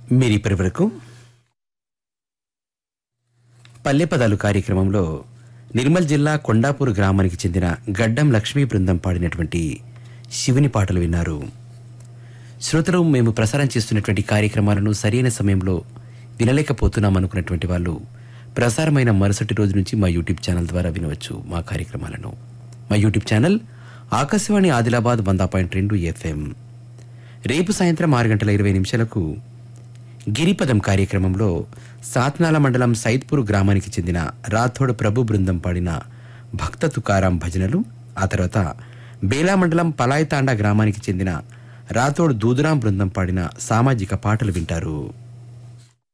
మీరిప్పటి వరకు పల్లె పదాలు కార్యక్రమంలో నిర్మల్ జిల్లా కొండాపూర్ గ్రామానికి చెందిన గడ్డం లక్ష్మీ బృందం పాడినటువంటి శివుని పాటలు విన్నారు శ్రోతలు మేము ప్రసారం చేస్తున్నటువంటి కార్యక్రమాలను సరైన సమయంలో వినలేకపోతున్నాం అనుకున్నటువంటి వాళ్ళు ప్రసారమైన మరుసటి రోజు నుంచి మా యూట్యూబ్ ఛానల్ ద్వారా వినవచ్చు మా కార్యక్రమాలను మా యూట్యూబ్ ఛానల్ ఆకాశవాణి ఆదిలాబాద్ వంద పాయింట్ రెండు ఎఫ్ఎం రేపు సాయంత్రం ఆరు గంటల ఇరవై నిమిషాలకు గిరిపదం కార్యక్రమంలో సాత్నాల మండలం సైద్పూర్ గ్రామానికి చెందిన రాథోడ్ ప్రభు బృందం పాడిన భక్త తుకారాం భజనలు ఆ తర్వాత బేలా మండలం పలాయితాండా గ్రామానికి చెందిన రాథోడ్ దూదురాం బృందం పాడిన సామాజిక పాటలు వింటారు